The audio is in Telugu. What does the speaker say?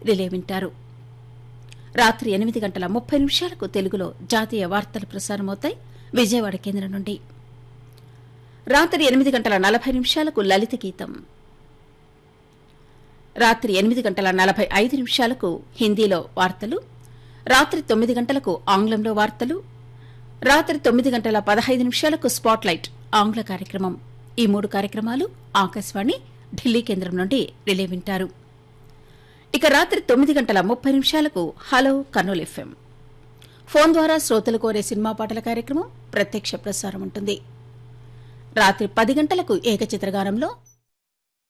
రిలే వింటారు రాత్రి ఎనిమిది గంటల ముప్పై నిమిషాలకు తెలుగులో జాతీయ వార్తలు ప్రసారమవుతాయి విజయవాడ కేంద్రం నుండి రాత్రి ఎనిమిది గంటల నలభై నిమిషాలకు లలిత గీతం రాత్రి ఎనిమిది గంటల నలభై ఐదు నిమిషాలకు హిందీలో వార్తలు రాత్రి తొమ్మిది గంటలకు ఆంగ్లంలో వార్తలు రాత్రి తొమ్మిది గంటల పదహైదు నిమిషాలకు స్పాట్లైట్ ఆంగ్ల కార్యక్రమం ఈ మూడు కార్యక్రమాలు ఆకాశవాణి ఢిల్లీ కేంద్రం నుండి రిలే వింటారు ఇక రాత్రి తొమ్మిది గంటల ముప్పై నిమిషాలకు హలో కర్నూలు ఎఫ్ఎం ఫోన్ ద్వారా శ్రోతలు కోరే సినిమా పాటల కార్యక్రమం ప్రత్యక్ష ప్రసారం ఉంటుంది రాత్రి పది గంటలకు ఏకచిత్రగానంలో